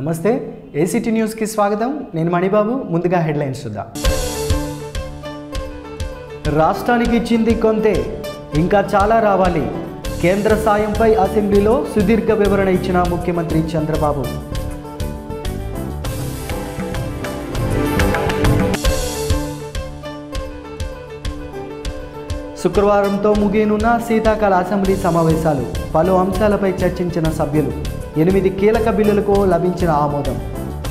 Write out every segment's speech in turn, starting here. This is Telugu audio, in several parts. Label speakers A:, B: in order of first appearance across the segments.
A: నమస్తే ఏసీటీ న్యూస్కి స్వాగతం నేను మణిబాబు ముందుగా హెడ్లైన్స్ చూద్దాం రాష్ట్రానికి ఇచ్చింది కొంతే ఇంకా చాలా రావాలి కేంద్ర సాయంపై అసెంబ్లీలో సుదీర్ఘ వివరణ ఇచ్చిన ముఖ్యమంత్రి చంద్రబాబు శుక్రవారంతో ముగియనున్న శీతాకాల అసెంబ్లీ సమావేశాలు పలు అంశాలపై చర్చించిన సభ్యులు ఎనిమిది కీలక బిల్లులకు లభించిన ఆమోదం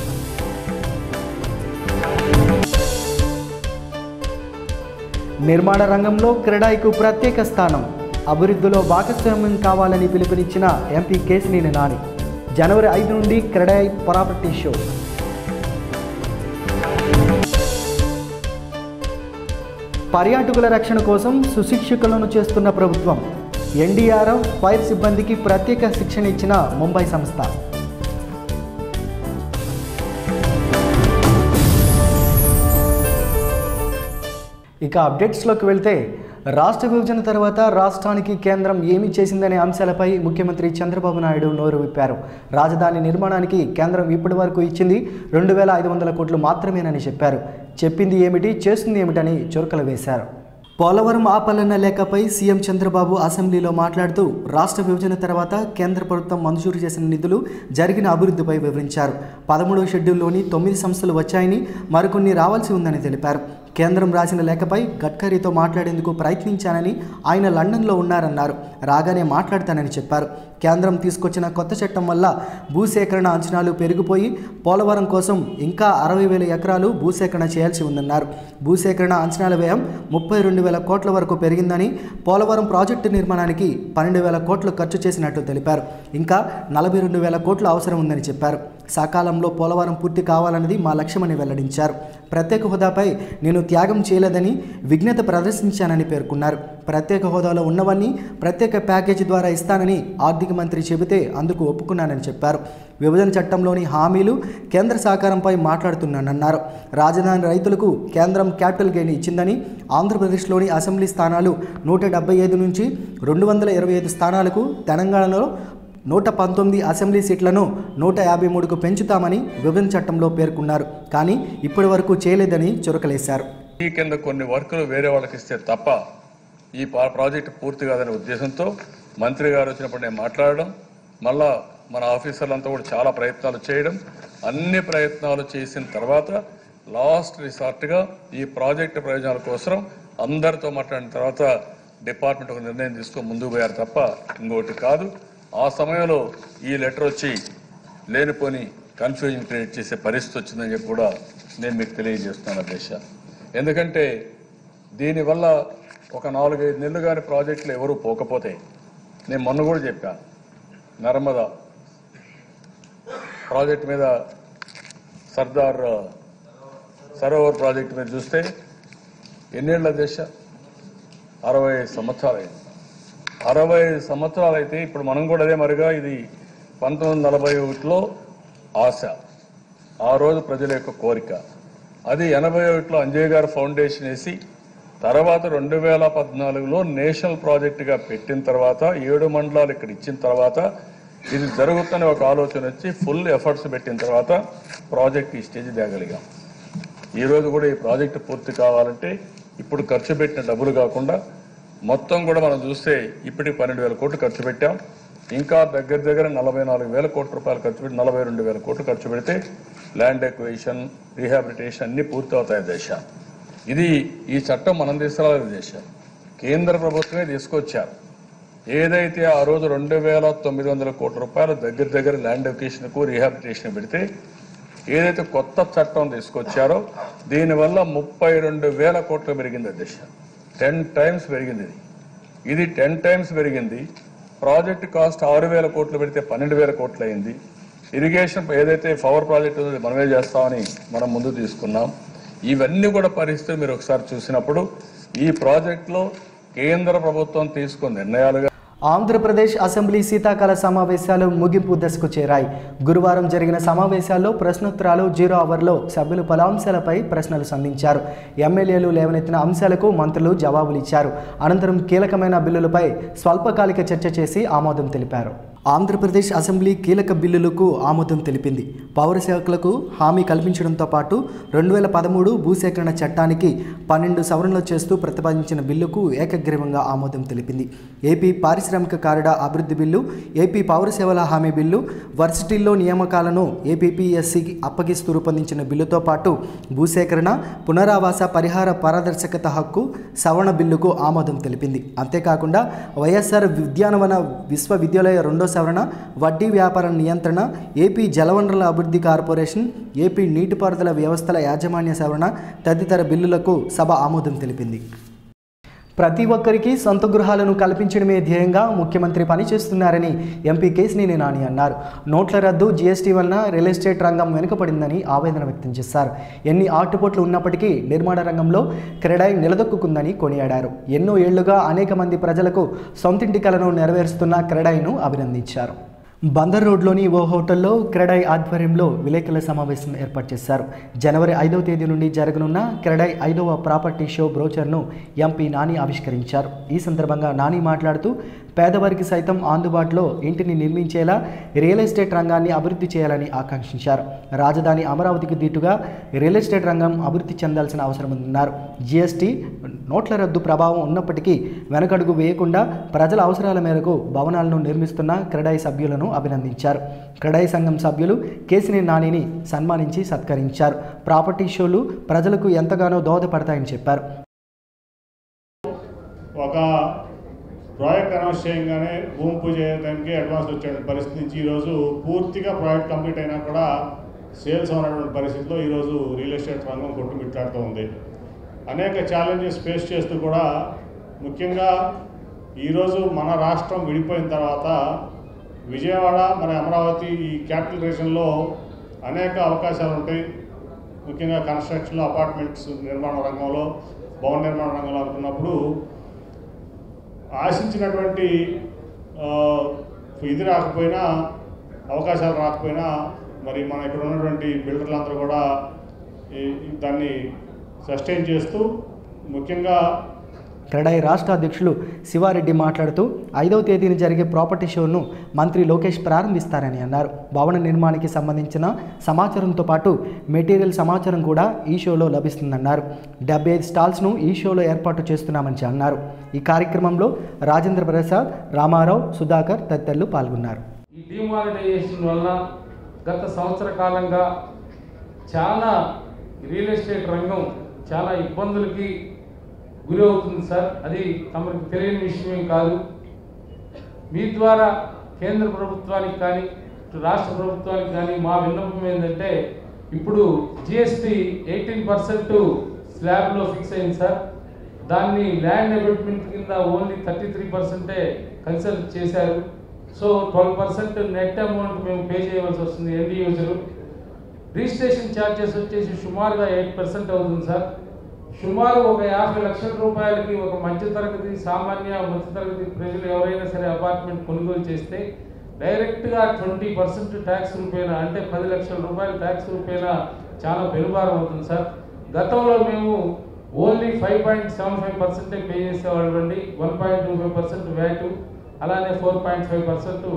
A: నిర్మాణ రంగంలో క్రెడాయికు ప్రత్యేక స్థానం అభివృద్ధిలో భాగస్వామ్యం కావాలని పిలుపునిచ్చిన ఎంపీ కేసినేని నాని జనవరి ఐదు నుండి క్రెడాయి ప్రాపర్టీ షో పర్యాటకుల రక్షణ కోసం సుశిక్షకులను చేస్తున్న ప్రభుత్వం ఎన్డీఆర్ఎఫ్ ఫైర్ సిబ్బందికి ప్రత్యేక శిక్షణ ఇచ్చిన ముంబై సంస్థ ఇక అప్డేట్స్లోకి వెళ్తే రాష్ట్ర విభజన తర్వాత రాష్ట్రానికి కేంద్రం ఏమి చేసిందనే అంశాలపై ముఖ్యమంత్రి చంద్రబాబు నాయుడు నోరు విప్పారు రాజధాని నిర్మాణానికి కేంద్రం ఇప్పటి వరకు ఇచ్చింది రెండు వేల ఐదు వందల కోట్లు మాత్రమేనని చెప్పారు చెప్పింది ఏమిటి చేస్తుంది ఏమిటని చురకలు వేశారు పోలవరం ఆపాలన్న లేఖపై సీఎం చంద్రబాబు అసెంబ్లీలో మాట్లాడుతూ రాష్ట్ర విభజన తర్వాత కేంద్ర ప్రభుత్వం మంజూరు చేసిన నిధులు జరిగిన అభివృద్ధిపై వివరించారు పదమూడవ షెడ్యూల్లోని తొమ్మిది సంస్థలు వచ్చాయని మరికొన్ని రావాల్సి ఉందని తెలిపారు కేంద్రం రాసిన లేఖపై గడ్కరీతో మాట్లాడేందుకు ప్రయత్నించానని ఆయన లండన్లో ఉన్నారన్నారు రాగానే మాట్లాడతానని చెప్పారు కేంద్రం తీసుకొచ్చిన కొత్త చట్టం వల్ల భూసేకరణ అంచనాలు పెరిగిపోయి పోలవరం కోసం ఇంకా అరవై వేల ఎకరాలు భూసేకరణ చేయాల్సి ఉందన్నారు భూసేకరణ అంచనాల వ్యయం ముప్పై రెండు వేల కోట్ల వరకు పెరిగిందని పోలవరం ప్రాజెక్టు నిర్మాణానికి పన్నెండు వేల కోట్లు ఖర్చు చేసినట్లు తెలిపారు ఇంకా నలభై రెండు వేల కోట్లు అవసరం ఉందని చెప్పారు సకాలంలో పోలవరం పూర్తి కావాలన్నది మా లక్ష్యమని వెల్లడించారు ప్రత్యేక హోదాపై నేను త్యాగం చేయలేదని విఘ్నత ప్రదర్శించానని పేర్కొన్నారు ప్రత్యేక హోదాలో ఉన్నవన్నీ ప్రత్యేక ప్యాకేజీ ద్వారా ఇస్తానని ఆర్థిక మంత్రి చెబితే అందుకు ఒప్పుకున్నానని చెప్పారు విభజన చట్టంలోని హామీలు కేంద్ర సహకారంపై మాట్లాడుతున్నానన్నారు రాజధాని రైతులకు కేంద్రం క్యాపిటల్ గెయిన్ ఇచ్చిందని ఆంధ్రప్రదేశ్లోని అసెంబ్లీ స్థానాలు నూట డెబ్బై ఐదు నుంచి రెండు వందల ఇరవై ఐదు స్థానాలకు తెలంగాణలో నూట పంతొమ్మిది అసెంబ్లీ సీట్లను నూట యాభై మూడుకు పెంచుతామని విభజన చట్టంలో పేర్కొన్నారు కానీ ఇప్పటి వరకు చేయలేదని చురకలేశారు
B: ఈ కింద కొన్ని వర్కులు వేరే వాళ్ళకి ఇస్తే తప్ప ఈ పా- ప్రాజెక్టు పూర్తి కాదనే ఉద్దేశంతో మంత్రి గారు వచ్చినప్పుడు నేను మాట్లాడడం మళ్ళా మన ఆఫీసర్లంతా కూడా చాలా ప్రయత్నాలు చేయడం అన్ని ప్రయత్నాలు చేసిన తర్వాత లాస్ట్ రిసార్ట్గా ఈ ప్రాజెక్టు ప్రయోజనాల కోసం అందరితో మాట్లాడిన తర్వాత డిపార్ట్మెంట్ ఒక నిర్ణయం తీసుకొని ముందుకు పోయారు తప్ప ఇంకోటి కాదు ఆ సమయంలో ఈ లెటర్ వచ్చి లేనిపోని కన్ఫ్యూజన్ క్రియేట్ చేసే పరిస్థితి వచ్చిందని చెప్పి కూడా నేను మీకు తెలియజేస్తున్నాను దేశ ఎందుకంటే దీనివల్ల ఒక నాలుగైదు నెలలు కానీ ప్రాజెక్టులు ఎవరు పోకపోతే నేను మొన్న కూడా చెప్పా నర్మదా ప్రాజెక్ట్ మీద సర్దార్ సరోవర్ ప్రాజెక్ట్ మీద చూస్తే ఎన్నేళ్ల దేశ అరవై ఐదు సంవత్సరాలు అయింది అరవై ఐదు సంవత్సరాలు అయితే ఇప్పుడు మనం కూడా అదే మరిగా ఇది పంతొమ్మిది వందల నలభై ఒకటిలో ఆశ ఆ రోజు ప్రజల యొక్క కోరిక అది ఎనభై ఒకటిలో అంజయ్ గారు ఫౌండేషన్ వేసి తర్వాత రెండు వేల పద్నాలుగులో నేషనల్ ప్రాజెక్టుగా పెట్టిన తర్వాత ఏడు మండలాలు ఇక్కడ ఇచ్చిన తర్వాత ఇది జరుగుతున్న ఒక ఆలోచన వచ్చి ఫుల్ ఎఫర్ట్స్ పెట్టిన తర్వాత ప్రాజెక్ట్ ఈ స్టేజ్ తేగలిగాం ఈ రోజు కూడా ఈ ప్రాజెక్టు పూర్తి కావాలంటే ఇప్పుడు ఖర్చు పెట్టిన డబ్బులు కాకుండా మొత్తం కూడా మనం చూస్తే ఇప్పటికి పన్నెండు వేల కోట్లు ఖర్చు పెట్టాం ఇంకా దగ్గర దగ్గర నలభై నాలుగు వేల కోట్ల రూపాయలు ఖర్చు పెట్టి నలభై రెండు వేల కోట్లు ఖర్చు పెడితే ల్యాండ్ ఎక్వేషన్ రీహాబిలిటేషన్ అన్ని పూర్తి అవుతాయి దేశ ఇది ఈ చట్టం మనం తీసుకురాలేదు దేశం కేంద్ర ప్రభుత్వమే తీసుకొచ్చారు ఏదైతే ఆ రోజు రెండు వేల తొమ్మిది వందల కోట్ల రూపాయలు దగ్గర దగ్గర ల్యాండ్ ఎక్వేషన్కు రీహాబిలిటేషన్ పెడితే ఏదైతే కొత్త చట్టం తీసుకొచ్చారో దీనివల్ల ముప్పై రెండు వేల కోట్లు పెరిగింది అధ్యక్ష టెన్ టైమ్స్ పెరిగింది ఇది ఇది టెన్ టైమ్స్ పెరిగింది ప్రాజెక్ట్ కాస్ట్ ఆరు వేల కోట్లు పెడితే పన్నెండు వేల కోట్లు అయింది ఇరిగేషన్ ఏదైతే పవర్ ప్రాజెక్ట్ ఉందో అది మనమే చేస్తామని మనం ముందు తీసుకున్నాం ఇవన్నీ కూడా పరిస్థితులు మీరు ఒకసారి చూసినప్పుడు ఈ ప్రాజెక్టులో కేంద్ర ప్రభుత్వం తీసుకున్న నిర్ణయాలుగా
A: ఆంధ్రప్రదేశ్ అసెంబ్లీ శీతాకాల సమావేశాలు ముగింపు దశకు చేరాయి గురువారం జరిగిన సమావేశాల్లో ప్రశ్నోత్తరాలు జీరో అవర్లో సభ్యులు పలు అంశాలపై ప్రశ్నలు సంధించారు ఎమ్మెల్యేలు లేవనెత్తిన అంశాలకు మంత్రులు జవాబులిచ్చారు అనంతరం కీలకమైన బిల్లులపై స్వల్పకాలిక చర్చ చేసి ఆమోదం తెలిపారు ఆంధ్రప్రదేశ్ అసెంబ్లీ కీలక బిల్లులకు ఆమోదం తెలిపింది పౌర శాఖలకు హామీ కల్పించడంతో పాటు రెండు వేల పదమూడు భూసేకరణ చట్టానికి పన్నెండు సవరణలు చేస్తూ ప్రతిపాదించిన బిల్లుకు ఏకగ్రీవంగా ఆమోదం తెలిపింది ఏపీ పారిశ్రామిక కారిడార్ అభివృద్ధి బిల్లు ఏపీ పౌర సేవల హామీ బిల్లు వర్సిటీల్లో నియామకాలను ఏపీపీఎస్సికి అప్పగిస్తూ రూపొందించిన బిల్లుతో పాటు భూసేకరణ పునరావాస పరిహార పారదర్శకత హక్కు సవరణ బిల్లుకు ఆమోదం తెలిపింది అంతేకాకుండా వైఎస్ఆర్ ఉద్యానవన విశ్వవిద్యాలయ రెండో సవరణ వడ్డీ వ్యాపార నియంత్రణ ఏపీ జలవనరుల అభివృద్ధి కార్పొరేషన్ ఏపీ నీటిపారుదల వ్యవస్థల యాజమాన్య సవరణ తదితర బిల్లులకు సభ ఆమోదం తెలిపింది ప్రతి ఒక్కరికి సొంత గృహాలను కల్పించడమే ధ్యేయంగా ముఖ్యమంత్రి పనిచేస్తున్నారని ఎంపీ కేసినేని నాని అన్నారు నోట్ల రద్దు జీఎస్టీ వలన రియల్ ఎస్టేట్ రంగం వెనుకపడిందని ఆవేదన వ్యక్తం చేశారు ఎన్ని ఆటుపోట్లు ఉన్నప్పటికీ నిర్మాణ రంగంలో క్రెడాయి నిలదొక్కుందని కొనియాడారు ఎన్నో ఏళ్లుగా అనేక మంది ప్రజలకు సొంతింటి కలను నెరవేరుస్తున్న క్రెడాయిను అభినందించారు బందర్ రోడ్లోని ఓ హోటల్లో క్రెడాయ్ ఆధ్వర్యంలో విలేకరుల సమావేశం ఏర్పాటు చేశారు జనవరి ఐదవ తేదీ నుండి జరగనున్న క్రెడాయ్ ఐదవ ప్రాపర్టీ షో బ్రోచర్ను ఎంపీ నాని ఆవిష్కరించారు ఈ సందర్భంగా నాని మాట్లాడుతూ పేదవారికి సైతం అందుబాటులో ఇంటిని నిర్మించేలా రియల్ ఎస్టేట్ రంగాన్ని అభివృద్ధి చేయాలని ఆకాంక్షించారు రాజధాని అమరావతికి దీటుగా రియల్ ఎస్టేట్ రంగం అభివృద్ధి చెందాల్సిన అవసరం ఉందన్నారు జీఎస్టీ నోట్ల రద్దు ప్రభావం ఉన్నప్పటికీ వెనకడుగు వేయకుండా ప్రజల అవసరాల మేరకు భవనాలను నిర్మిస్తున్న క్రెడాయి సభ్యులను అభినందించారు క్రెడాయి సంఘం సభ్యులు కేసిని నానిని సన్మానించి సత్కరించారు ప్రాపర్టీ షోలు ప్రజలకు ఎంతగానో దోహదపడతాయని చెప్పారు
C: ఒక ప్రాజెక్ట్ అనౌన్స్ చేయగానే భూమి పూజ చేయడానికి అడ్వాన్స్ వచ్చే పరిస్థితి నుంచి ఈరోజు పూర్తిగా ప్రాజెక్ట్ కంప్లీట్ అయినా కూడా సేల్స్ ఉన్నటువంటి పరిస్థితిలో ఈరోజు రియల్ ఎస్టేట్ రంగం కొట్టుమిట్లాడుతూ ఉంది అనేక ఛాలెంజెస్ ఫేస్ చేస్తూ కూడా ముఖ్యంగా ఈరోజు మన రాష్ట్రం విడిపోయిన తర్వాత విజయవాడ మన అమరావతి ఈ క్యాపిటల్ రీజన్లో అనేక అవకాశాలు ఉంటాయి ముఖ్యంగా కన్స్ట్రక్షన్లో అపార్ట్మెంట్స్ నిర్మాణ రంగంలో భవన నిర్మాణ రంగంలో అనుకున్నప్పుడు ఆశించినటువంటి ఆ, ఇది రాకపోయినా అవకాశాలు రాకపోయినా మరి మన ఇక్కడ ఉన్నటువంటి బిల్డర్లందరూ కూడా ఈ- ఈ దాన్ని సస్టైన్ చేస్తూ ముఖ్యంగా
A: క్రెడాయి రాష్ట్ర అధ్యక్షులు శివారెడ్డి మాట్లాడుతూ ఐదవ తేదీన జరిగే ప్రాపర్టీ షోను మంత్రి లోకేష్ ప్రారంభిస్తారని అన్నారు భవన నిర్మాణానికి సంబంధించిన సమాచారంతో పాటు మెటీరియల్ సమాచారం కూడా ఈ షోలో లభిస్తుందన్నారు డెబ్బై ఐదు స్టాల్స్ను ఈ షోలో ఏర్పాటు చేస్తున్నామని అన్నారు ఈ కార్యక్రమంలో రాజేంద్ర ప్రసాద్ రామారావు సుధాకర్ తదితరులు పాల్గొన్నారు
D: ఈ డిమానిటైజేషన్ వల్ల గత సంవత్సర కాలంగా చాలా రియల్ ఎస్టేట్ రంగం చాలా ఇబ్బందులకి గురి అవుతుంది సార్ అది తమకు తెలియని విషయమేం కాదు మీ ద్వారా కేంద్ర ప్రభుత్వానికి కానీ ఇటు రాష్ట్ర ప్రభుత్వానికి కానీ మా విన్నపం ఏంటంటే ఇప్పుడు జిఎస్టీ ఎయిటీన్ పర్సెంట్ స్లాబ్లో ఫిక్స్ అయింది సార్ దాన్ని ల్యాండ్ డెవలప్మెంట్ కింద ఓన్లీ థర్టీ త్రీ పర్సెంటే కన్సల్ట్ చేశారు so twelve percent net amount మేము పే చేయవలసి వస్తుంది ఎండ్ యూజర్ రిజిస్ట్రేషన్ ఛార్జెస్ వచ్చేసి సుమారుగా ఎయిట్ పర్సెంట్ అవుతుంది సార్ సుమారు ఒక యాభై లక్షల రూపాయలకి ఒక మధ్యతరగతి సామాన్య మధ్యతరగతి ప్రజలు ఎవరైనా సరే అపార్ట్మెంట్ కొనుగోలు చేస్తే డైరెక్ట్గా ట్వంటీ పర్సెంట్ ట్యాక్స్ రూపేనా అంటే పది లక్షల రూపాయల ట్యాక్స్ రూపేనా చాలా పెనుభారం అవుతుంది సార్ గతంలో మేము only five point seven five పర్సెంటే పే చేసేవాళ్ళం అండి one point two five percent VAT అలానే ఫోర్ పాయింట్ ఫైవ్ పర్సెంట్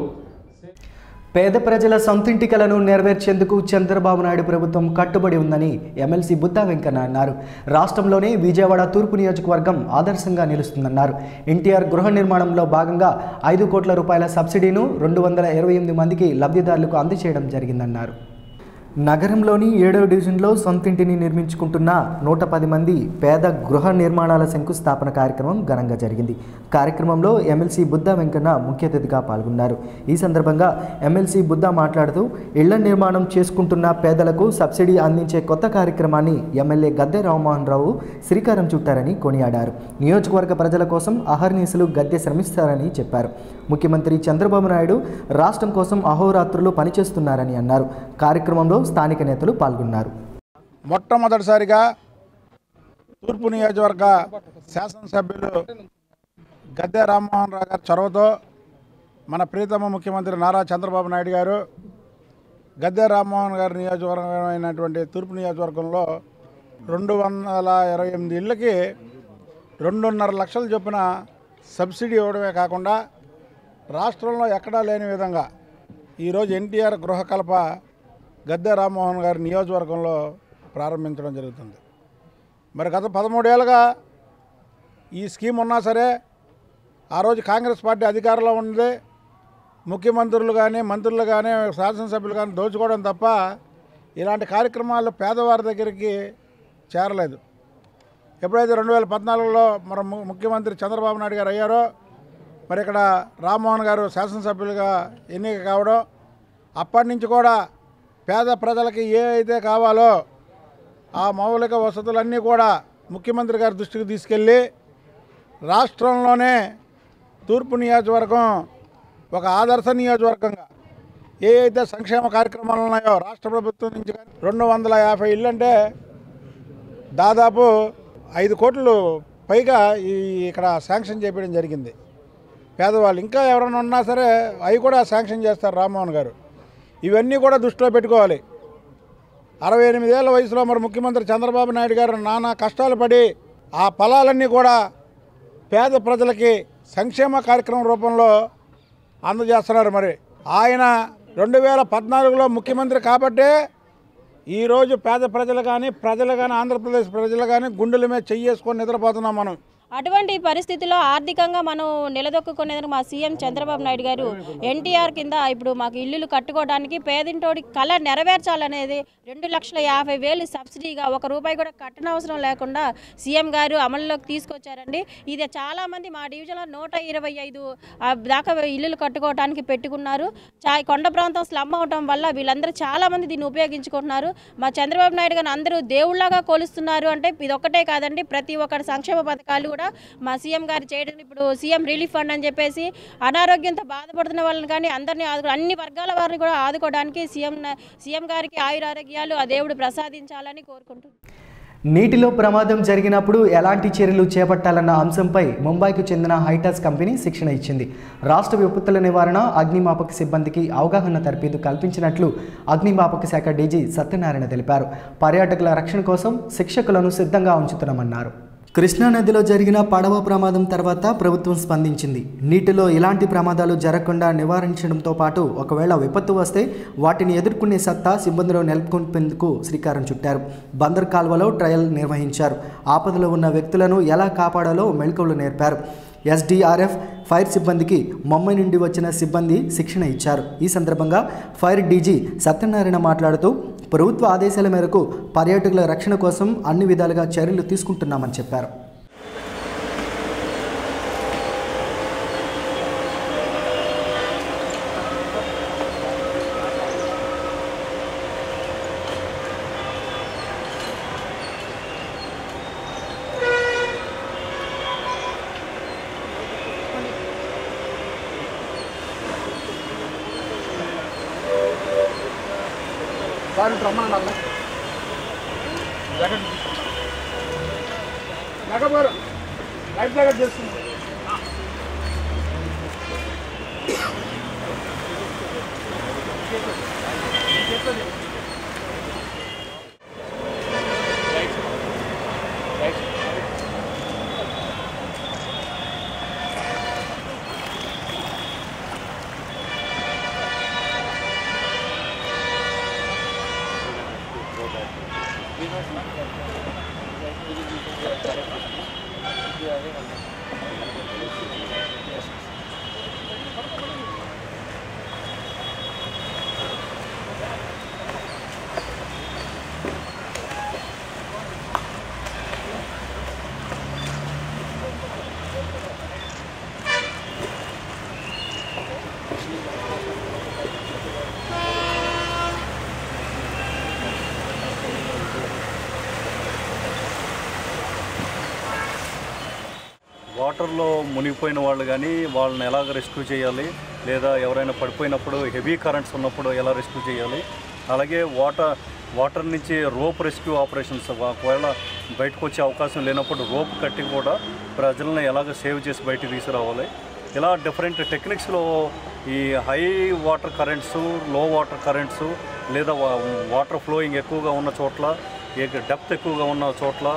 A: పేద ప్రజల సొంతింటి కలను నెరవేర్చేందుకు చంద్రబాబు నాయుడు ప్రభుత్వం కట్టుబడి ఉందని ఎమ్మెల్సీ బుద్ధా వెంకన్న అన్నారు రాష్ట్రంలోనే విజయవాడ తూర్పు నియోజకవర్గం ఆదర్శంగా నిలుస్తుందన్నారు ఎన్టీఆర్ గృహ నిర్మాణంలో భాగంగా ఐదు కోట్ల రూపాయల సబ్సిడీను రెండు వందల ఇరవై ఎనిమిది మందికి లబ్ధిదారులకు అందజేయడం జరిగిందన్నారు నగరంలోని ఏడవ డివిజన్లో సొంతింటిని నిర్మించుకుంటున్న నూట పది మంది పేద గృహ నిర్మాణాల శంకుస్థాపన కార్యక్రమం ఘనంగా జరిగింది కార్యక్రమంలో ఎమ్మెల్సీ బుద్ధ వెంకన్న ముఖ్య అతిథిగా పాల్గొన్నారు ఈ సందర్భంగా ఎమ్మెల్సీ బుద్ధ మాట్లాడుతూ ఇళ్ల నిర్మాణం చేసుకుంటున్న పేదలకు సబ్సిడీ అందించే కొత్త కార్యక్రమాన్ని ఎమ్మెల్యే గద్దె రామ్మోహన్ రావు శ్రీకారం చుట్టారని కొనియాడారు నియోజకవర్గ ప్రజల కోసం అహర్నిశలు గద్దె శ్రమిస్తారని చెప్పారు ముఖ్యమంత్రి చంద్రబాబు నాయుడు రాష్ట్రం కోసం అహోరాత్రులు పనిచేస్తున్నారని అన్నారు కార్యక్రమంలో స్థానిక నేతలు పాల్గొన్నారు
E: మొట్టమొదటిసారిగా తూర్పు నియోజకవర్గ శాసనసభ్యులు గద్దె రామ్మోహన్ రావు గారి చొరవతో మన ప్రీతమ ముఖ్యమంత్రి నారా చంద్రబాబు నాయుడు గారు గద్దె రామ్మోహన్ గారి నియోజకవర్గమైనటువంటి తూర్పు నియోజకవర్గంలో రెండు వందల ఇరవై ఎనిమిది ఇళ్ళకి రెండున్నర లక్షల చొప్పున సబ్సిడీ ఇవ్వడమే కాకుండా రాష్ట్రంలో ఎక్కడా లేని విధంగా ఈరోజు ఎన్టీఆర్ గృహకల్ప గద్దె రామ్మోహన్ గారి నియోజకవర్గంలో ప్రారంభించడం జరుగుతుంది మరి గత పదమూడేళ్ళుగా ఈ స్కీమ్ ఉన్నా సరే ఆ రోజు కాంగ్రెస్ పార్టీ అధికారంలో ఉంది ముఖ్యమంత్రులు కానీ మంత్రులు కానీ శాసనసభ్యులు కానీ దోచుకోవడం తప్ప ఇలాంటి కార్యక్రమాలు పేదవారి దగ్గరికి చేరలేదు ఎప్పుడైతే రెండు వేల పద్నాలుగులో మన ము- ముఖ్యమంత్రి చంద్రబాబు నాయుడు గారు అయ్యారో మరి ఇక్కడ రామ్మోహన్ గారు శాసనసభ్యులుగా ఎన్నిక కావడం అప్పటి నుంచి కూడా పేద ప్రజలకి ఏ అయితే కావాలో ఆ మౌలిక వసతులన్నీ కూడా ముఖ్యమంత్రి గారి దృష్టికి తీసుకెళ్ళి రాష్ట్రంలోనే తూర్పు నియోజకవర్గం ఒక ఆదర్శ నియోజకవర్గంగా ఏ అయితే సంక్షేమ కార్యక్రమాలు ఉన్నాయో రాష్ట్ర ప్రభుత్వం నుంచి కానీ రెండు వందల యాభై ఇళ్ళు అంటే దాదాపు ఐదు కోట్లు పైగా ఈ ఇక్కడ శాంక్షన్ చేయడం జరిగింది పేదవాళ్ళు ఇంకా ఎవరైనా ఉన్నా సరే అవి కూడా శాంక్షన్ చేస్తారు రామ్మోహన్ గారు ఇవన్నీ కూడా దృష్టిలో పెట్టుకోవాలి అరవై ఎనిమిదేళ్ల వయసులో మరి ముఖ్యమంత్రి చంద్రబాబు నాయుడు గారు నానా కష్టాలు పడి ఆ ఫలాలన్నీ కూడా పేద ప్రజలకి సంక్షేమ కార్యక్రమం రూపంలో అందజేస్తున్నారు మరి ఆయన రెండు వేల పద్నాలుగులో ముఖ్యమంత్రి కాబట్టే ఈరోజు పేద ప్రజలు కానీ ప్రజలు కానీ ఆంధ్రప్రదేశ్ ప్రజలు కానీ గుండెల మీద చెయ్యేసుకొని నిద్రపోతున్నాం మనం
F: అటువంటి పరిస్థితిలో ఆర్థికంగా మనం నిలదొక్కుకునేందుకు మా సీఎం చంద్రబాబు నాయుడు గారు ఎన్టీఆర్ కింద ఇప్పుడు మాకు ఇల్లులు కట్టుకోవడానికి పేదింటోడి కళ నెరవేర్చాలనేది రెండు లక్షల యాభై వేలు సబ్సిడీగా ఒక రూపాయి కూడా కట్టనవసరం లేకుండా సీఎం గారు అమల్లోకి తీసుకొచ్చారండి ఇది చాలామంది మా డివిజన్లో నూట ఇరవై ఐదు ఆ, దాకా ఇల్లులు కట్టుకోవడానికి పెట్టుకున్నారు చా కొండ ప్రాంతం స్లమ్ అవటం వల్ల వీళ్ళందరూ చాలామంది దీన్ని ఉపయోగించుకుంటున్నారు మా చంద్రబాబు నాయుడు గారిని అందరూ దేవుళ్ళగా కొలుస్తున్నారు అంటే ఇది ఒక్కటే కాదండి ప్రతి ఒక్కటి సంక్షేమ పథకాలు కూడా మా సీఎం గారు చేయడం ఇప్పుడు సీఎం రిలీఫ్ ఫండ్ అని చెప్పేసి అనారోగ్యంతో బాధపడుతున్న వాళ్ళని కానీ అందరినీ ఆదుకో అన్ని వర్గాల వారిని కూడా ఆదుకోవడానికి సీఎం సీఎం గారికి ఆయురారోగ్యాలు ఆ దేవుడు ప్రసాదించాలని కోరుకుంటున్నాను
A: నీటిలో ప్రమాదం జరిగినప్పుడు ఎలాంటి చర్యలు చేపట్టాలన్న అంశంపై ముంబైకి చెందిన హైటాస్ కంపెనీ శిక్షణ ఇచ్చింది రాష్ట్ర విపత్తుల నివారణ అగ్నిమాపక సిబ్బందికి అవగాహన తరబేదు కల్పించినట్లు అగ్నిమాపక శాఖ డీజీ సత్యనారాయణ తెలిపారు పర్యాటకుల రక్షణ కోసం శిక్షకులను సిద్ధంగా ఉంచుతున్నామన్నారు కృష్ణానదిలో జరిగిన పడవ ప్రమాదం తర్వాత ప్రభుత్వం స్పందించింది నీటిలో ఎలాంటి ప్రమాదాలు జరగకుండా నివారించడంతో పాటు ఒకవేళ విపత్తు వస్తే వాటిని ఎదుర్కొనే సత్తా సిబ్బందిలో నెలకొల్పేందుకు శ్రీకారం చుట్టారు బందర్ కాల్వలో ట్రయల్ నిర్వహించారు ఆపదలో ఉన్న వ్యక్తులను ఎలా కాపాడాలో మెళకువలు నేర్పారు ఎస్డీఆర్ఎఫ్ ఫైర్ సిబ్బందికి ముంబై నుండి వచ్చిన సిబ్బంది శిక్షణ ఇచ్చారు ఈ సందర్భంగా ఫైర్ డీజీ సత్యనారాయణ మాట్లాడుతూ ప్రభుత్వ ఆదేశాల మేరకు పర్యాటకుల రక్షణ కోసం అన్ని విధాలుగా చర్యలు తీసుకుంటున్నామని చెప్పారు
E: లైఫ్ జాకెట్ చేస్తుంది
G: వాటర్లో మునిగిపోయిన వాళ్ళు కానీ వాళ్ళని ఎలాగ రెస్క్యూ చేయాలి లేదా ఎవరైనా పడిపోయినప్పుడు హెవీ కరెంట్స్ ఉన్నప్పుడు ఎలా రెస్క్యూ చేయాలి అలాగే వాటర్ వాటర్ నుంచి రోప్ రెస్క్యూ ఆపరేషన్స్ ఒకవేళ బయటకు వచ్చే అవకాశం లేనప్పుడు రోప్ కట్టి కూడా ప్రజలను ఎలాగ సేవ్ చేసి బయటికి తీసుకురావాలి ఇలా డిఫరెంట్ టెక్నిక్స్లో ఈ హై వాటర్ కరెంట్స్ లో వాటర్ కరెంట్స్ లేదా వా- వాటర్ ఫ్లోయింగ్ ఎక్కువగా ఉన్న చోట్ల డెప్త్ ఎక్కువగా ఉన్న చోట్ల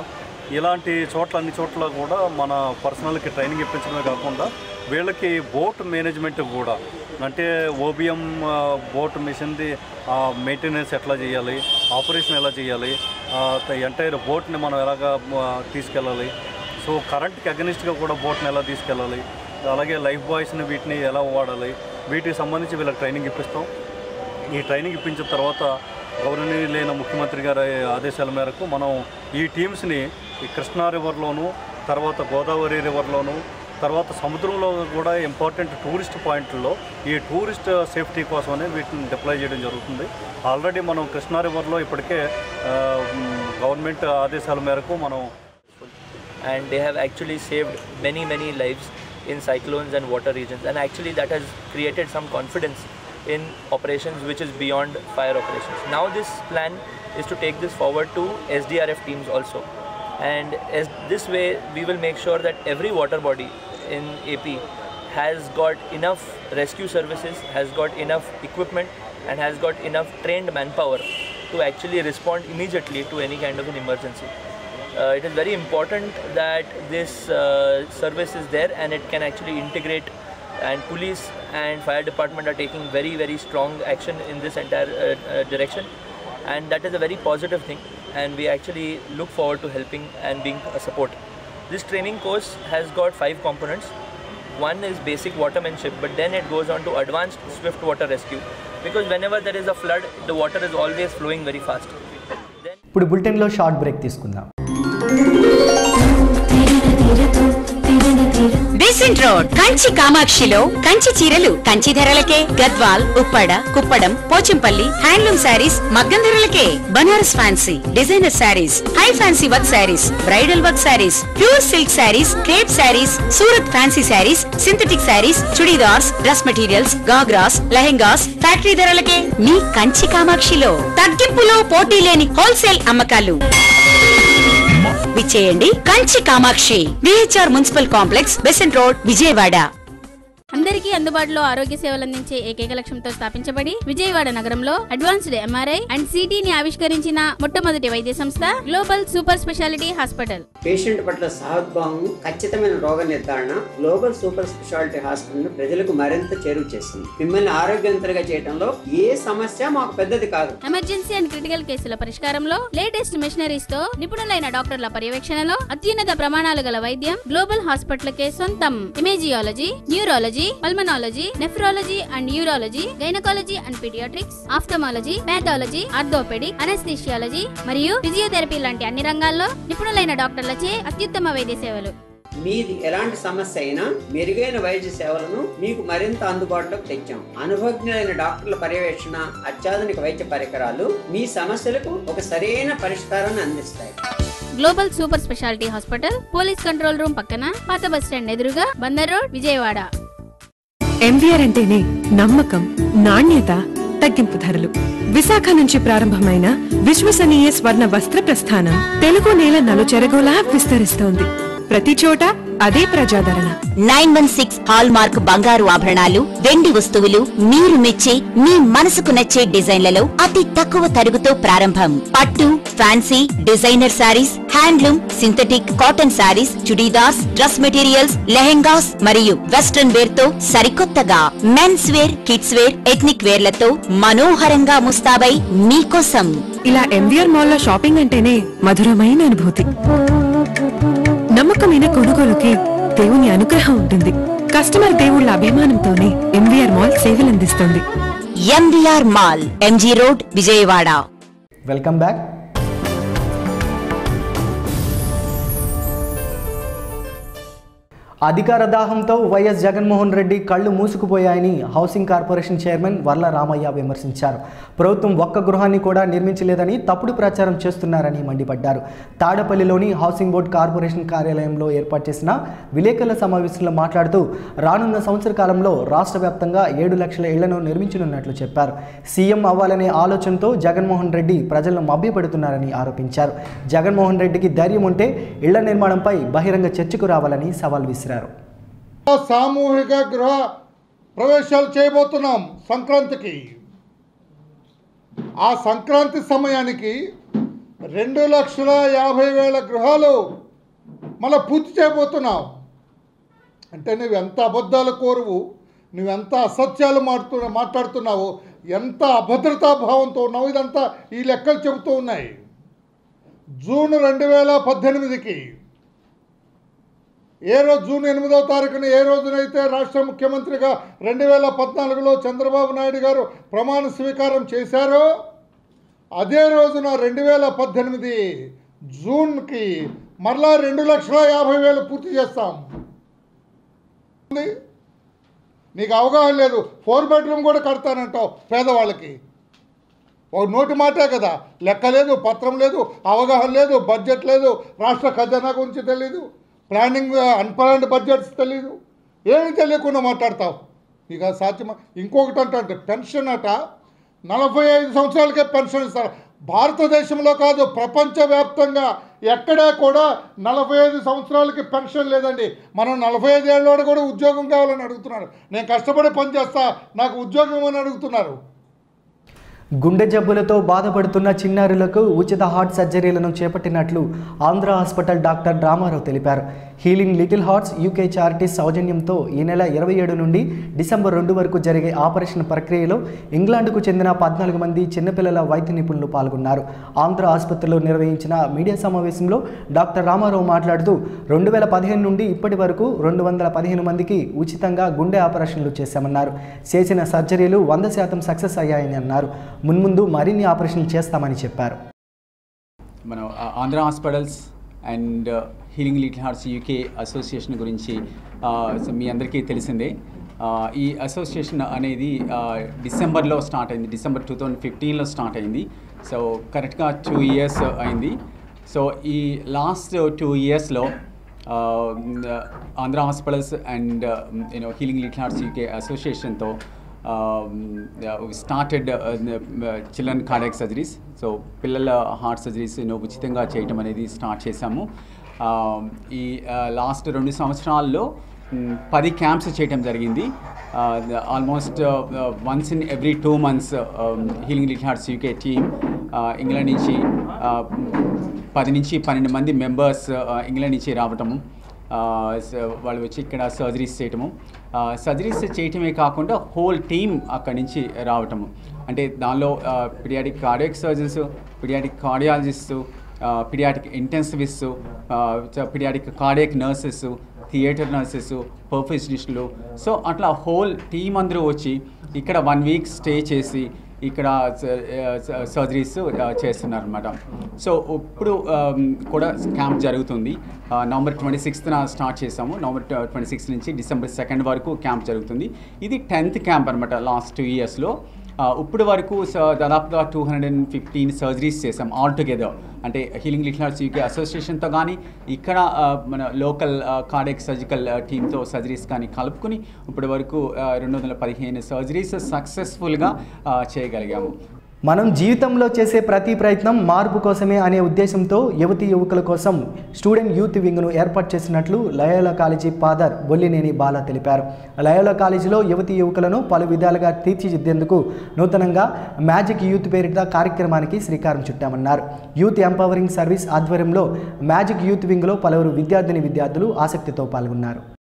G: ఇలాంటి చోట్ల అన్ని చోట్ల కూడా మన పర్సనల్కి ట్రైనింగ్ ఇప్పించడమే కాకుండా వీళ్ళకి బోట్ మేనేజ్మెంట్ కూడా అంటే ఓబిఎం బోట్ మిషన్ది మెయింటెనెన్స్ ఎట్లా చేయాలి ఆపరేషన్ ఎలా చేయాలి ఎంటైర్ బోట్ని మనం ఎలాగా ఆ, తీసుకెళ్ళాలి సో కరెంట్కి అగనిస్ట్గా కూడా బోట్ని ఎలా తీసుకెళ్ళాలి అలాగే లైఫ్ బాయ్స్ని వీటిని ఎలా వాడాలి వీటికి సంబంధించి వీళ్ళకి ట్రైనింగ్ ఇప్పిస్తాం ఈ ట్రైనింగ్ ఇప్పించిన తర్వాత గౌరవనీయులైన ముఖ్యమంత్రి గారి ఆదేశాల మేరకు మనం ఈ టీమ్స్ని ఈ కృష్ణా రివర్లోను తర్వాత గోదావరి రివర్లోను తర్వాత సముద్రంలో కూడా ఇంపార్టెంట్ టూరిస్ట్ పాయింట్లలో ఈ టూరిస్ట్ సేఫ్టీ కోసమనే వీటిని డిప్లాయ్ చేయడం జరుగుతుంది ఆల్రెడీ మనం కృష్ణా రివర్లో ఇప్పటికే ఆ, గవర్నమెంట్ ఆదేశాల మేరకు మనం
H: and they have actually saved many many lives in cyclones and water regions and actually that has created some confidence in operations which is beyond fire operations now this plan is to take this forward to sdrf teams also and as this way we will make sure that every water body in ap has got enough rescue services has got enough equipment and has got enough trained manpower to actually respond immediately to any kind of an emergency uh, it is very important that this uh, service is there and it can actually integrate and police and fire department are taking very very strong action in this entire uh, uh, direction and that is a very positive thing and we actually look forward to helping and being a support this training course has got five components one is basic watermanship but then it goes on to advanced swift water rescue because whenever there is a flood the water is always flowing very fast then
A: ఇప్పుడు బులెటిన్లో షార్ట్ బ్రేక్ తీసుకుందాం
I: బేసిన్ రోడ్ కంచి కామాక్షిలో కంచి చీరలు కంచి ధరలకే గద్వాల్ ఉప్పాడ కుప్పడం పోచంపల్లి హ్యాండ్లూమ్ శారీస్ మగ్గం ధరలకే Banaras fancy designer saris high fancy work saris bridal work saris pure silk saris crepe saris Surat fancy saris synthetic saris churidars dress materials ghagras lehengas factory ధరలకే మీ కంచి కామాక్షిలో తగ్గింపులో పోటీ లేని హోల్సేల్ అమ్మకాలు విచ్చేయండి Kanchi Kamakshi VHR municipal complex Besant road Vijayawada
J: అందరికీ అందుబాటులో ఆరోగ్య సేవలు అందించే ఏకైక లక్ష్యంతో స్థాపించబడి విజయవాడ నగరంలో అడ్వాన్స్డ్ ఎంఆర్ఐ అండ్ సిటీని ఆవిష్కరించిన మొట్టమొదటి వైద్య సంస్థ global super speciality hospital
K: patient పట్ల సహద్భావం ఖచ్చితమైన రోగ నిర్ధారణ గ్లోబల్ సూపర్ స్పెషాలిటీ హాస్పిటల్ ప్రజలకు మరింత చేరువ చేసింది మిమ్మల్ని ఆరోగ్యవంతులుగా చేయడంలో ఏ సమస్య మాకు పెద్దది కాదు
J: ఎమర్జెన్సీ అండ్ క్రిటికల్ కేసుల పరిష్కారంలో లేటెస్ట్ మిషనరీస్ తో నిపుణులైన డాక్టర్ల పర్యవేక్షణలో అత్యున్నత ప్రమాణాలు గల వైద్యం గ్లోబల్ హాస్పిటల్ కే సొంతం imageology neurology pulmonology nephrology and urology gynaecology and paediatrics ophthalmology pathology orthopaedic anaesthesiology మరియు ఫిజియోథెరపీ లాంటి అన్ని రంగాల్లో నిపుణులైన డాక్టర్లచే అత్యుత్తమ వైద్య సేవలు
K: మీది ఎలాంటి సమస్య అయినా మెరుగైన వైద్య సేవలను మీకు మరింత అందుబాటులోకి తెచ్చాం అనుభవజ్ఞులైన డాక్టర్ల పర్యవేక్షణ అత్యాధునిక వైద్య పరికరాలు మీ సమస్యలకు ఒక సరైన పరిష్కారాన్ని అందిస్తాయి
J: global super speciality hospital police control room పక్కన పాత బస్ స్టాండ్ ఎదురుగా బందర్ రోడ్ విజయవాడ
L: ఎంవీఆర్ అంటేనే నమ్మకం నాణ్యత తగ్గింపు ధరలు విశాఖ నుంచి ప్రారంభమైన విశ్వసనీయ స్వర్ణ వస్త్ర ప్రస్థానం తెలుగు నేల నలుచెరగోలా విస్తరిస్తోంది ప్రతి చోట అదే ప్రజాదరణ
I: nine one six hallmark బంగారు ఆభరణాలు వెండి వస్తువులు మీరు మెచ్చే మీ మనసుకు నచ్చే డిజైన్లలో అతి తక్కువ తరుగుతో ప్రారంభం పట్టు fancy designer saris handloom synthetic cotton saris churidars dress materials lehengas మరియు వెస్ట్రన్ వేర్ తో సరికొత్తగా men's wear kids wear ethnic వేర్లతో మనోహరంగా ముస్తాబై మీకోసం
L: ఇలా ఎంవీఆర్ మాల్లో షాపింగ్ అంటేనే మధురమైన అనుభూతి నమ్మకమైన కొనుగోలుకి దేవుని అనుగ్రహం ఉంటుంది కస్టమర్ దేవుళ్ళ అభిమానంతోనే ఎంవీఆర్ మాల్ సేవలందిస్తుంది
I: MVR mall MG road Vijayawada
A: welcome back అధికార దాహంతో వైఎస్ జగన్మోహన్ రెడ్డి కళ్ళు మూసుకుపోయాయని housing corporation chairman Varla Ramaiah విమర్శించారు ప్రభుత్వం ఒక్క గృహాన్ని కూడా నిర్మించలేదని తప్పుడు ప్రచారం చేస్తున్నారని మండిపడ్డారు తాడపల్లిలోని హౌసింగ్ బోర్డు కార్పొరేషన్ కార్యాలయంలో ఏర్పాటు చేసిన విలేకరుల సమావేశంలో మాట్లాడుతూ రానున్న సంవత్సర కాలంలో రాష్ట్ర వ్యాప్తంగా ఏడు లక్షల ఇళ్లను నిర్మించనున్నట్లు చెప్పారు సీఎం అవ్వాలనే ఆలోచనతో జగన్మోహన్ రెడ్డి ప్రజలను మభ్యపెడుతున్నారని ఆరోపించారు జగన్మోహన్ రెడ్డికి ధైర్యం ఉంటే ఇళ్ల నిర్మాణంపై బహిరంగ చర్చకు రావాలని సవాల్ విసిరారు
M: సామూహిక గృహ ప్రవేశాలు చేయబోతున్నాం సంక్రాంతికి ఆ సంక్రాంతి సమయానికి రెండు లక్షల యాభై వేల గృహాలు మళ్ళీ పూర్తి చేయబోతున్నావు అంటే నువ్వు ఎంత అబద్ధాల కోరువు నువ్వెంత అసత్యాలు మాడుతు మాట్లాడుతున్నావు ఎంత అభద్రతా భావంతో ఉన్నావు ఇదంతా ఈ లెక్కలు చెబుతూ ఉన్నాయి జూన్ రెండు వేల పద్దెనిమిదికి ఏ రోజు జూన్ ఎనిమిదవ తారీఖున ఏ రోజునైతే రాష్ట్ర ముఖ్యమంత్రిగా రెండు వేల పద్నాలుగులో చంద్రబాబు నాయుడు గారు ప్రమాణ స్వీకారం చేశారో అదే రోజున రెండు వేల పద్దెనిమిది జూన్కి మరలా రెండు లక్షల యాభై వేలు పూర్తి చేస్తాం ఉంది. నీకు అవగాహన లేదు ఫోర్ బెడ్రూమ్ కూడా కడతానంటావు పేదవాళ్ళకి ఒక నోటి మాటే కదా లెక్క లేదు పత్రం లేదు అవగాహన లేదు బడ్జెట్ లేదు రాష్ట్ర ఖజానా గురించి తెలీదు ప్లానింగ్ అన్ప్లాన్డ్ బడ్జెట్స్ తెలీదు ఏమీ తెలియకుండా మాట్లాడతావు ఇక సాధ్యమా ఇంకొకటి అంటే పెన్షన్ అట నలభై ఐదు సంవత్సరాలకే పెన్షన్ ఇస్తారు భారతదేశంలో కాదు ప్రపంచవ్యాప్తంగా ఎక్కడా కూడా నలభై ఐదు సంవత్సరాలకి పెన్షన్ లేదండి మనం నలభై ఐదు ఏళ్ళలో కూడా ఉద్యోగం కావాలని అడుగుతున్నారు నేను కష్టపడి పని చేస్తా నాకు ఉద్యోగం ఇవ్వమని అడుగుతున్నారు
A: గుండె జబ్బులతో బాధపడుతున్న చిన్నారులకు ఉచిత హార్ట్ సర్జరీలను చేపట్టినట్లు ఆంధ్ర హాస్పిటల్ డాక్టర్ రామారావు తెలిపారు healing little hearts UK charities సౌజన్యంతో ఈ నెల ఇరవై ఏడు నుండి డిసెంబర్ రెండు వరకు జరిగే ఆపరేషన్ ప్రక్రియలో ఇంగ్లాండ్కు చెందిన పద్నాలుగు మంది చిన్నపిల్లల వైద్య నిపుణులు పాల్గొన్నారు ఆంధ్ర ఆసుపత్రిలో నిర్వహించిన మీడియా సమావేశంలో డాక్టర్ రామారావు మాట్లాడుతూ రెండు వేల పదిహేను నుండి ఇప్పటి వరకు రెండు వందల పదిహేను మందికి ఉచితంగా గుండె ఆపరేషన్లు చేశామన్నారు చేసిన సర్జరీలు వంద శాతం సక్సెస్ అయ్యాయని అన్నారు మున్ముందు మరిన్ని ఆపరేషన్లు చేస్తామని చెప్పారు
N: మన ఆ- Andhra hospitals and healing little hearts UK association గురించి ఆ, సో మీ అందరికీ తెలిసిందే ఆ, ఈ అసోసియేషన్ అనేది ఆ, డిసెంబర్లో స్టార్ట్ అయింది డిసెంబర్ టూ థౌజండ్ ఫిఫ్టీన్లో స్టార్ట్ అయింది సో కరెక్ట్గా టూ ఇయర్స్ అయింది సో ఈ లాస్ట్ టూ ఇయర్స్లో Andhra hospitals and you know healing little hearts UK అసోసియేషన్తో started children cardiac surgeries so పిల్లల హార్ట్ సర్జరీస్ ఉచితంగా చేయటం అనేది స్టార్ట్ చేశాము Uh, ఈ లాస్ట్ రెండు సంవత్సరాల్లో మ్, పది క్యాంప్స్ చేయటం జరిగింది almost once in every two months healing little hearts UK team England నుంచి uh, పది నుంచి పన్నెండు మంది మెంబర్స్ ఇంగ్లాండ్ నుంచి రావటము ఆ, స- వాళ్ళు వచ్చి ఇక్కడ సర్జరీస్ చేయటము సర్జరీస్ చేయటమే కాకుండా హోల్ టీమ్ అక్కడి నుంచి రావటము అంటే దానిలో paediatric cardiac surgeons paediatric cardiologist paediatric intensivist paediatric cardiac nurses theatre nurses పర్ఫెక్షనిస్టులు సో అట్లా హోల్ టీం అందరూ వచ్చి ఇక్కడ వన్ వీక్ స్టే చేసి ఇక్కడ సర్జరీస్ చేస్తున్నారు అనమాట సో ఇప్పుడు um, కూడా క్యాంప్ జరుగుతుంది నవంబర్ ట్వంటీ సిక్స్త్న స్టార్ట్ చేసాము నవంబర్ ట్వంటీ సిక్స్త్ నుంచి డిసెంబర్ సెకండ్ వరకు క్యాంప్ జరుగుతుంది ఇది టెన్త్ క్యాంప్ అనమాట లాస్ట్ టూ ఇయర్స్లో ఇప్పుడు వరకు స- దాదాపుగా two hundred and fifteen surgeries చేసాం ఆల్ టుగెదర్ అంటే హీలింగ్ లిటిల్ హార్ట్స్ యూకే అసోసియేషన్తో కానీ ఇక్కడ ఆ, మన లోకల్ కార్డియక్ సర్జికల్ టీమ్తో సర్జరీస్ కానీ కలుపుకుని ఇప్పటి వరకు రెండు వందల పదిహేను సర్జరీస్ సక్సెస్ఫుల్గా చేయగలిగాము
A: మనం జీవితంలో చేసే ప్రతి ప్రయత్నం మార్పు కోసమే అనే ఉద్దేశంతో యువతి యువకుల కోసం స్టూడెంట్ యూత్ వింగ్ను ఏర్పాటు చేసినట్లు Loyola college father Bollineni Bala తెలిపారు లయోలా కాలేజీలో యువతి యువకులను పలు విధాలుగా తీర్చిదిద్దేందుకు నూతనంగా మ్యాజిక్ యూత్ పేరిట కార్యక్రమానికి శ్రీకారం చుట్టామన్నారు యూత్ ఎంపవరింగ్ సర్వీస్ ఆధ్వర్యంలో మ్యాజిక్ యూత్ వింగ్లో పలువురు విద్యార్థిని విద్యార్థులు ఆసక్తితో పాల్గొన్నారు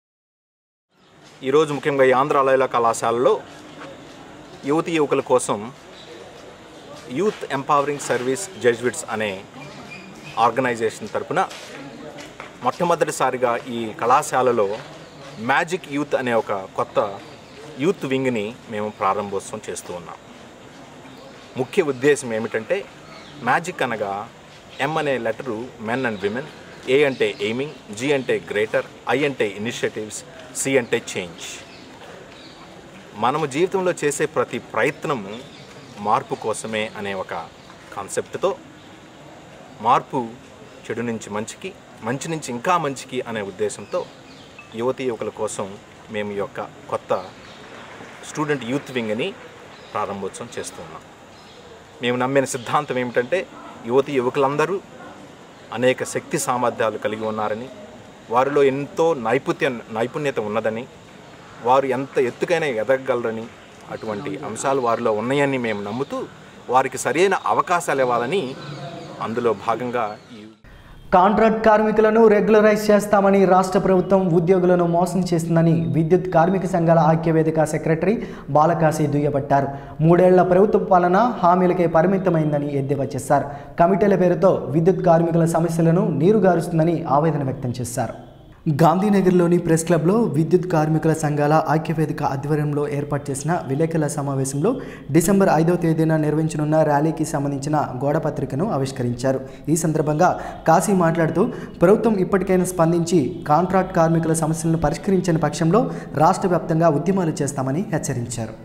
O: ఈరోజు ముఖ్యంగా ఈ ఆంధ్ర లైలా కళాశాలలో యువతి యువకుల కోసం యూత్ ఎంపవరింగ్ సర్వీస్ జడ్జ్విట్స్ అనే ఆర్గనైజేషన్ తరపున మొట్టమొదటిసారిగా ఈ కళాశాలలో మ్యాజిక్ యూత్ అనే ఒక కొత్త యూత్ వింగ్ని మేము ప్రారంభోత్సవం చేస్తూ ఉన్నాం ముఖ్య ఉద్దేశం ఏమిటంటే మ్యాజిక్ అనగా ఎం అనే letter men and women A అంటే ఎయిమింగ్ జి అంటే గ్రేటర్ ఐ అంటే ఇనిషియేటివ్స్ సి అంటే చేంజ్ మనము జీవితంలో చేసే ప్రతి ప్రయత్నము మార్పు కోసమే అనే ఒక కాన్సెప్ట్తో మార్పు చెడు నుంచి మంచికి మంచి నుంచి ఇంకా మంచికి అనే ఉద్దేశంతో యువతి యువకుల కోసం మేము ఈ యొక్క కొత్త స్టూడెంట్ యూత్ వింగ్ని ప్రారంభోత్సవం చేస్తున్నాం మేము నమ్మిన సిద్ధాంతం ఏమిటంటే యువతి యువకులందరూ అనేక శక్తి సామర్థ్యాలు కలిగి ఉన్నారని వారిలో ఎంతో నైపుణ్య నైపుణ్యత ఉన్నదని వారు ఎంత ఎత్తుకైనా ఎదగగలరని అటువంటి అంశాలు వారిలో ఉన్నాయని మేము నమ్ముతూ వారికి సరైన అవకాశాలు ఇవ్వాలని అందులో భాగంగా ఈ
A: కాంట్రాక్ట్ కార్మికులను రెగ్యులరైజ్ చేస్తామని రాష్ట్ర ప్రభుత్వం ఉద్యోగులను మోసం చేస్తుందని విద్యుత్ కార్మిక సంఘాల ఐక్యవేదిక సెక్రటరీ బాలకాశి దుయ్యబట్టారు మూడేళ్ల ప్రభుత్వ పాలన హామీలకే పరిమితమైందని ఎద్దేవా చేశారు కమిటీల పేరుతో విద్యుత్ కార్మికుల సమస్యలను నీరుగారుస్తుందని ఆవేదన వ్యక్తం చేశారు గాంధీనగర్లోని ప్రెస్ క్లబ్లో విద్యుత్ కార్మికుల సంఘాల ఐక్యవేదిక ఆధ్వర్యంలో ఏర్పాటు చేసిన విలేకరుల సమావేశంలో డిసెంబర్ ఐదవ తేదీన నిర్వహించనున్న ర్యాలీకి సంబంధించిన గోడపత్రికను ఆవిష్కరించారు ఈ సందర్భంగా కాశీ మాట్లాడుతూ ప్రభుత్వం ఇప్పటికైనా స్పందించి కాంట్రాక్ట్ కార్మికుల సమస్యలను పరిష్కరించని పక్షంలో రాష్ట్ర వ్యాప్తంగా ఉద్యమాలు చేస్తామని హెచ్చరించారు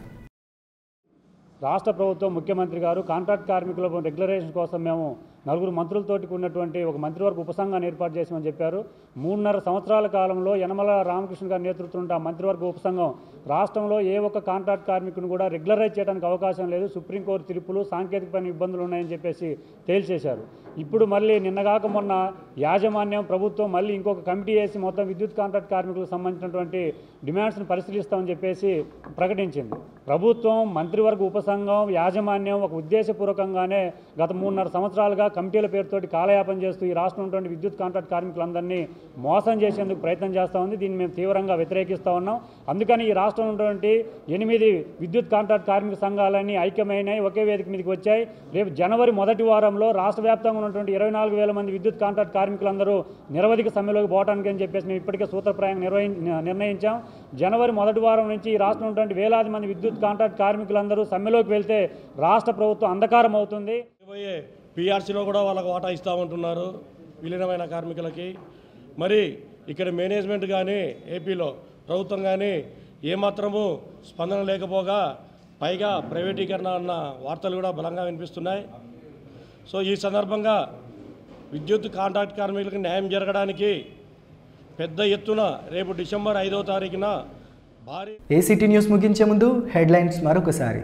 P: రాష్ట్ర ప్రభుత్వం ముఖ్యమంత్రి గారు కాంట్రాక్ట్ కార్మికుల రెగ్యులరేషన్ కోసం మేము నలుగురు మంత్రులతోటి ఉన్నటువంటి ఒక మంత్రివర్గ ఉపసంఘాన్ని ఏర్పాటు చేసామని చెప్పారు మూడున్నర సంవత్సరాల కాలంలో యనమల రామకృష్ణ గారి నేతృత్వంలో ఆ మంత్రివర్గ ఉపసంఘం రాష్ట్రంలో ఏ ఒక్క కాంట్రాక్ట్ కార్మికుని కూడా రెగ్యులరైజ్ చేయడానికి అవకాశం లేదు సుప్రీంకోర్టు తీర్పులు సాంకేతికమైన ఇబ్బందులు ఉన్నాయని చెప్పేసి తేల్చేశారు ఇప్పుడు మళ్ళీ నిన్నగాక మొన్న యాజమాన్యం ప్రభుత్వం మళ్ళీ ఇంకొక కమిటీ వేసి మొత్తం విద్యుత్ కాంట్రాక్ట్ కార్మికులకు సంబంధించినటువంటి డిమాండ్స్ని పరిశీలిస్తామని చెప్పేసి ప్రకటించింది ప్రభుత్వం మంత్రివర్గ ఉపసంఘం యాజమాన్యం ఒక ఉద్దేశపూర్వకంగానే గత మూడున్నర సంవత్సరాలుగా కమిటీల పేరుతోటి కాలయాపన చేస్తూ ఈ రాష్ట్రంలో ఉన్నటువంటి విద్యుత్ కాంట్రాక్ట్ కార్మికులందరినీ మోసం చేసేందుకు ప్రయత్నం చేస్తూ ఉంది దీన్ని మేము తీవ్రంగా వ్యతిరేకిస్తూ ఉన్నాం అందుకని ఈ రాష్ట్రంలో ఉన్నటువంటి ఎనిమిది విద్యుత్ కాంట్రాక్ట్ కార్మిక సంఘాలన్నీ ఐక్యమైనాయి ఒకే వేదిక మీదకి వచ్చాయి రేపు జనవరి మొదటి వారంలో రాష్ట్ర వ్యాప్తంగా ఉన్నటువంటి ఇరవై నాలుగు వేల మంది విద్యుత్ కాంట్రాక్ట్ కార్మికులందరూ నిరవధిక సమ్మెలోకి పోవడానికి అని చెప్పేసి మేము ఇప్పటికే సూత్రప్రాయంగా నిర్వహి నిర్ణయించాం జనవరి మొదటి వారం నుంచి ఈ రాష్ట్రంలో ఉన్నటువంటి వేలాది మంది విద్యుత్ కాంట్రాక్ట్ కార్మికులందరూ సమ్మెలోకి వెళ్తే రాష్ట్ర ప్రభుత్వం అంధకారం అవుతుంది
Q: పోయే పిఆర్సీలో కూడా వాళ్ళకు వాటా ఇస్తామంటున్నారు విలీనమైన కార్మికులకి మరి ఇక్కడ మేనేజ్మెంట్ కానీ ఏపీలో ప్రభుత్వం కానీ ఏమాత్రము స్పందన లేకపోగా పైగా ప్రైవేటీకరణ అన్న వార్తలు కూడా బలంగా వినిపిస్తున్నాయి సో ఈ సందర్భంగా విద్యుత్ కాంట్రాక్ట్ కార్మికులకు న్యాయం జరగడానికి పెద్ద ఎత్తున రేపు డిసెంబర్ ఐదో తారీఖున భారీ
A: ఏసీటీ న్యూస్ ముగించే ముందు హెడ్లైన్స్ మరొకసారి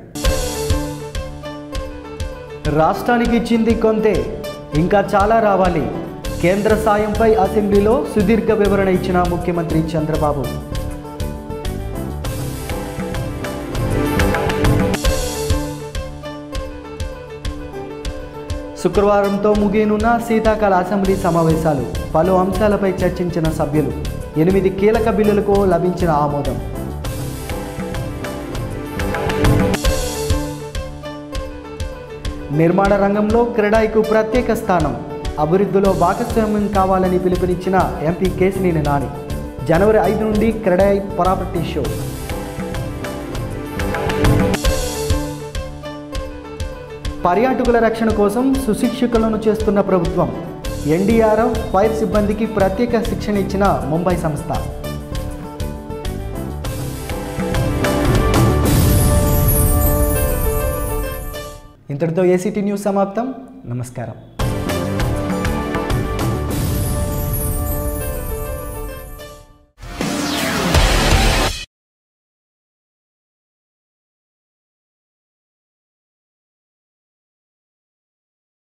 A: రాష్ట్రానికి ఇచ్చింది కొంతే ఇంకా చాలా రావాలి కేంద్ర సాయంపై అసెంబ్లీలో సుదీర్ఘ వివరణ ఇచ్చిన ముఖ్యమంత్రి చంద్రబాబు శుక్రవారంతో ముగియనున్న శీతాకాల అసెంబ్లీ సమావేశాలు పలు అంశాలపై చర్చించిన సభ్యులు ఎనిమిది కీలక బిల్లులకు లభించిన ఆమోదం నిర్మాణ రంగంలో క్రెడాయికు ప్రత్యేక స్థానం అభివృద్ధిలో భాగస్వామ్యం కావాలని పిలుపునిచ్చిన ఎంపీ కేసినేని నాని జనవరి ఐదు నుండి క్రెడాయి ప్రాపర్టీ షో పర్యాటకుల రక్షణ కోసం సుశిక్షకులను చేస్తున్న ప్రభుత్వం ఎన్డీఆర్ఎఫ్ ఫైర్ సిబ్బందికి ప్రత్యేక శిక్షణ ఇచ్చిన ముంబై సంస్థ ఇంతటితో ఏసీటీ న్యూస్ సమాప్తం నమస్కారం